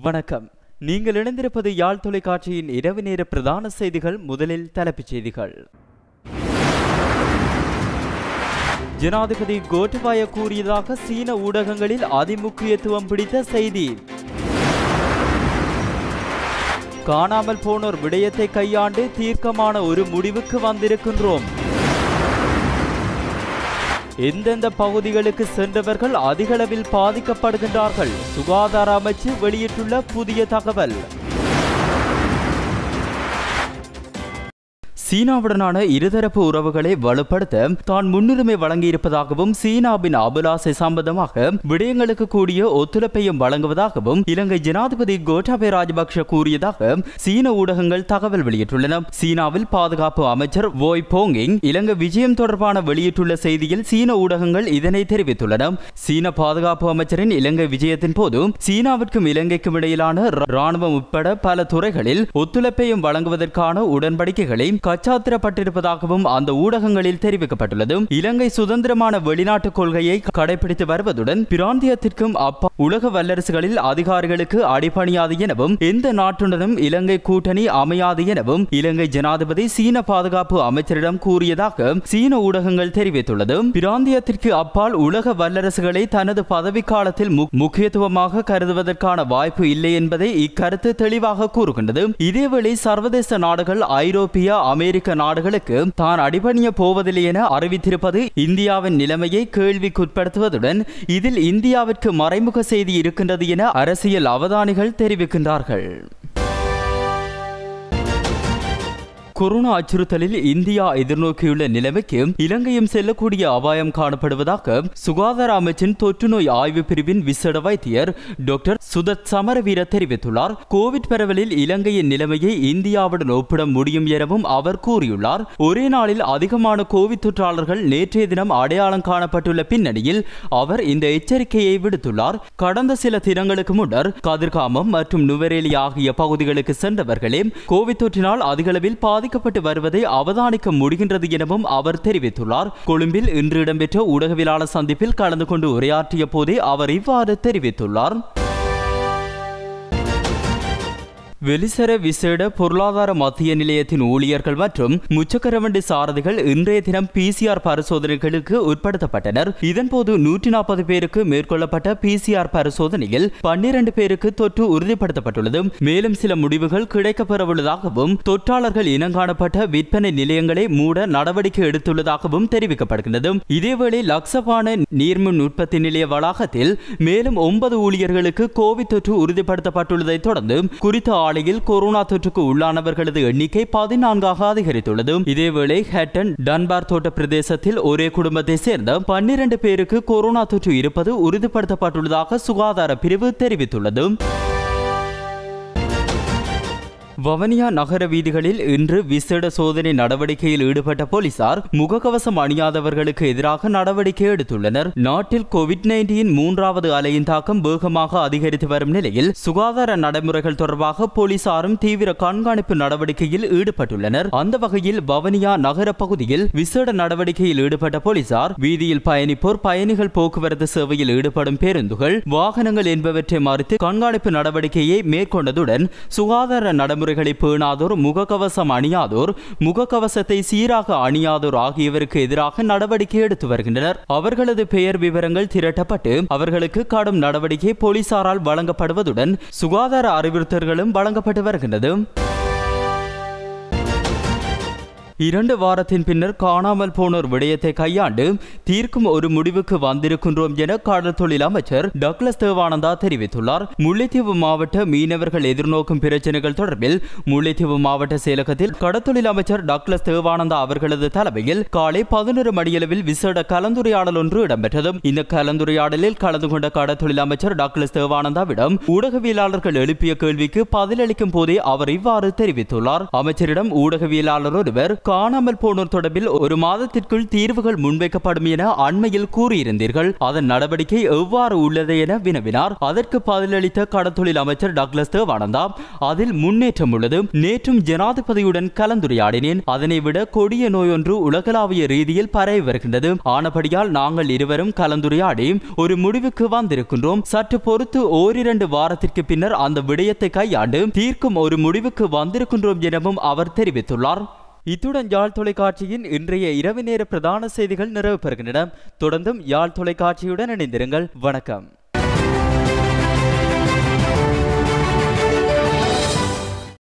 வணக்கம் நீங்கள் இணைந்திருப்பது யாழ் தொலைக்காட்சியின் இரவு நேர பிரதான செய்திகள் முதலில் தலைப்புச் செய்திகள் ஜனாதிபதி கோட்டபாய கூறியதாக சீன ஊடகங்களில் அதிமுக்கியத்துவம் பிடித்த செய்தி காணாமல் போனோர் விடயத்தை கையாண்டு தீர்க்கமான ஒரு முடிவுக்கு வந்திருக்கின்றோம் எந்தெந்த பகுதிகளுக்கு சென்றவர்கள் அதிகளவில் பாதிக்கப்படுகின்றார்கள் சுகாதார அமைச்சு வெளியிட்டுள்ள புதிய தகவல் சீனாவுடனான இருதரப்பு உறவுகளை வலுப்படுத்த தான் முன்னுரிமை வழங்கியிருப்பதாகவும் சீனாவின் அபிலாசை சம்பந்தமாக விடயங்களுக்கு கூடிய ஒத்துழைப்பையும் வழங்குவதாகவும் இலங்கை ஜனாதிபதி கோட்டாபய ராஜபக்ஷ கூறியதாக சீன ஊடகங்கள் தகவல் வெளியிட்டுள்ளன சீனாவில் பாதுகாப்பு அமைச்சர் வோய் போங்கிங் இலங்கை விஜயம் தொடர்பான வெளியிட்டுள்ள செய்தியில் சீன ஊடகங்கள் இதனை தெரிவித்துள்ளன சீன பாதுகாப்பு அமைச்சரின் இலங்கை விஜயத்தின் போது சீனாவிற்கும் இலங்கைக்கும் இடையிலான ராணுவம் உட்பட பல துறைகளில் ஒத்துழைப்பையும் வழங்குவதற்கான உடன்படிக்கைகளை கச்சாத்திரப்பட்டிருப்பதாகவும் அந்த ஊடகங்களில் தெரிவிக்கப்பட்டுள்ளது இலங்கை சுதந்திரமான வெளிநாட்டு கொள்கையை கடைபிடித்து வருவதுடன் பிராந்தியத்திற்கும் அப்பா உலக வல்லரசுகளில் அதிகாரிகளுக்கு அடிபணியாது எனவும் எந்த நாட்டுடனும் இலங்கை கூட்டணி அமையாது எனவும் இலங்கை ஜனாதிபதி சீன பாதுகாப்பு அமைச்சரிடம் கூறியதாக சீன ஊடகங்கள் தெரிவித்துள்ளது பிராந்தியத்திற்கு அப்பால் உலக வல்லரசுகளை தனது பதவிக்காலத்தில் முக்கியத்துவமாக கருதுவதற்கான வாய்ப்பு இல்லை என்பதை இக்கருத்து தெளிவாக கூறுகின்றது இதேவேளை சர்வதேச நாடுகள் ஐரோப்பிய அமெரிக்க நாடுகளுக்கு தான் அடிபணிய போவதில்லை என அறிவித்திருப்பது இந்தியாவின் நிலைமையை கேள்விக்குட்படுத்துவதுடன் இதில் இந்தியாவிற்கு மறைமுக செய்தி இருக்கின்றது என அரசியல் அவதானிகள் தெரிவிக்கின்றார்கள் கொரோனா அச்சுறுத்தலில் இந்தியா எதிர்நோக்கியுள்ள நிலைமைக்கு இலங்கையும் செல்லக்கூடிய அபாயம் காணப்படுவதாக சுகாதார அமைச்சின் தொற்று நோய் ஆய்வு பிரிவின் விசேட வைத்தியர் டாக்டர் சுதத் சமரவீர தெரிவித்துள்ளார் கோவிட் பரவலில் இலங்கையின் நிலைமையை இந்தியாவுடன் ஒப்பிட முடியும் எனவும் அவர் கூறியுள்ளார் ஒரே நாளில் அதிகமான கோவிட் தொற்றாளர்கள் நேற்றைய தினம் அடையாளம் காணப்பட்டுள்ள பின்னணியில் அவர் இந்த எச்சரிக்கையை விடுத்துள்ளார் கடந்த சில தினங்களுக்கு முன்னர் கதிர்காமம் மற்றும் நுவரேலி ஆகிய பகுதிகளுக்கு சென்றவர்களே கோவிட் தொற்றினால் அதிகளவில் பாதி பாதிக்கப்பட்டு வருவதை அவதானிக்க முடிகின்றது எனவும் அவர் தெரிவித்துள்ளார் கொழும்பில் இன்று இடம்பெற்ற ஊடகவியலாளர் சந்திப்பில் கலந்து கொண்டு உரையாற்றிய போதே அவர் இவ்வாறு தெரிவித்துள்ளார் வெளிசர விசேட பொருளாதார மத்திய நிலையத்தின் ஊழியர்கள் மற்றும் முச்சக்கரவண்டி சாரதிகள் இன்றைய தினம் பிசிஆர் பரிசோதனைகளுக்கு உட்படுத்தப்பட்டனர் இதன்போது நூற்றி நாற்பது பேருக்கு மேற்கொள்ளப்பட்ட பிசிஆர் பரிசோதனையில் பன்னிரண்டு பேருக்கு தொற்று உறுதிப்படுத்தப்பட்டுள்ளது மேலும் சில முடிவுகள் கிடைக்கப்பெறவுள்ளதாகவும் தொற்றாளர்கள் இனங்காணப்பட்ட விற்பனை நிலையங்களை மூட நடவடிக்கை எடுத்துள்ளதாகவும் தெரிவிக்கப்படுகின்றது இதேவேளை லக்சபான நீர்மின் உற்பத்தி நிலைய வளாகத்தில் மேலும் ஒன்பது ஊழியர்களுக்கு கோவிட் தொற்று உறுதிப்படுத்தப்பட்டுள்ளதைத் தொடர்ந்து குறித்த ஆலையில் கொரோனா தொற்றுக்கு உள்ளானவர்களது எண்ணிக்கை பதினான்காக அதிகரித்துள்ளது இதேவேளை ஹேட்டன் டன்பார் தோட்ட பிரதேசத்தில் ஒரே குடும்பத்தை சேர்ந்த பன்னிரண்டு பேருக்கு கொரோனா தொற்று இருப்பது உறுதிப்படுத்தப்பட்டுள்ளதாக சுகாதார பிரிவு தெரிவித்துள்ளது வவனியா நகர வீதிகளில் இன்று விசேட சோதனை நடவடிக்கையில் ஈடுபட்ட போலீசார் முகக்கவசம் அணியாதவர்களுக்கு எதிராக நடவடிக்கை எடுத்துள்ளனர் நாட்டில் கோவிட் நைன்டீன் மூன்றாவது அலையின் தாக்கம் வேகமாக அதிகரித்து வரும் நிலையில் சுகாதார நடைமுறைகள் தொடர்பாக போலீசாரும் தீவிர கண்காணிப்பு நடவடிக்கையில் ஈடுபட்டுள்ளனர் அந்த வகையில் வவனியா நகர பகுதியில் விசேட நடவடிக்கையில் ஈடுபட்ட போலீசார் வீதியில் பயணிப்போர் பயணிகள் போக்குவரத்து சேவையில் ஈடுபடும் பேருந்துகள் வாகனங்கள் என்பவற்றை மறுத்து கண்காணிப்பு நடவடிக்கையை மேற்கொண்டதுடன் சுகாதார நடைமுறை நடைமுறைகளை பேணாதோர் முகக்கவசம் அணியாதோர் முகக்கவசத்தை சீராக அணியாதோர் ஆகியவருக்கு எதிராக நடவடிக்கை எடுத்து வருகின்றனர் அவர்களது பெயர் விவரங்கள் திரட்டப்பட்டு அவர்களுக்கு கடும் நடவடிக்கை போலீசாரால் வழங்கப்படுவதுடன் சுகாதார அறிவுறுத்தல்களும் வழங்கப்பட்டு வருகின்றது இரண்டு வாரத்தின் பின்னர் காணாமல் போனோர் விடயத்தை கையாண்டு தீர்க்கும் ஒரு முடிவுக்கு வந்திருக்கின்றோம் என கடல் தொழில் அமைச்சர் டக்ளஸ் தேவானந்தா தெரிவித்துள்ளார் முல்லைத்தீவு மாவட்ட மீனவர்கள் எதிர்நோக்கும் பிரச்சனைகள் தொடர்பில் முல்லைத்தீவு மாவட்ட செயலகத்தில் கடத்தொழில் அமைச்சர் டக்ளஸ் தேவானந்தா அவர்களது தலைமையில் காலை பதினொரு மணியளவில் விசேட கலந்துரையாடல் ஒன்று இடம்பெற்றது இந்த கலந்துரையாடலில் கலந்து கொண்ட கடத்தொழில் அமைச்சர் டக்ளஸ் தேவானந்தாவிடம் ஊடகவியலாளர்கள் எழுப்பிய கேள்விக்கு பதிலளிக்கும் போதே அவர் இவ்வாறு தெரிவித்துள்ளார் அமைச்சரிடம் ஊடகவியலாளர் ஒருவர் காணாமல் போனோர் தொடர்பில் ஒரு மாதத்திற்குள் தீர்வுகள் முன்வைக்கப்படும் என அண்மையில் கூறியிருந்தீர்கள் அதன் நடவடிக்கை எவ்வாறு உள்ளது என வினவினார் அதற்கு பதிலளித்த கடத்தொழில் அமைச்சர் டக்ளஸ் தேவானந்தா அதில் முன்னேற்றம் உள்ளது நேற்றும் ஜனாதிபதியுடன் கலந்துரையாடினேன் அதனை விட கொடிய நோய் ஒன்று உலகளாவிய ரீதியில் பரவி வருகின்றது ஆனபடியால் நாங்கள் இருவரும் கலந்துரையாடி ஒரு முடிவுக்கு வந்திருக்கின்றோம் சற்று பொறுத்து ஓரிரண்டு வாரத்திற்கு பின்னர் அந்த விடயத்தை கையாண்டு தீர்க்கும் ஒரு முடிவுக்கு வந்திருக்கின்றோம் எனவும் அவர் தெரிவித்துள்ளார் இத்துடன் யாழ் தொலைக்காட்சியின் இன்றைய இரவு நேர பிரதான செய்திகள் நிறைவு பெறுகின்றன தொடர்ந்தும் யாழ் தொலைக்காட்சியுடன் இணைந்திருங்கள் வணக்கம்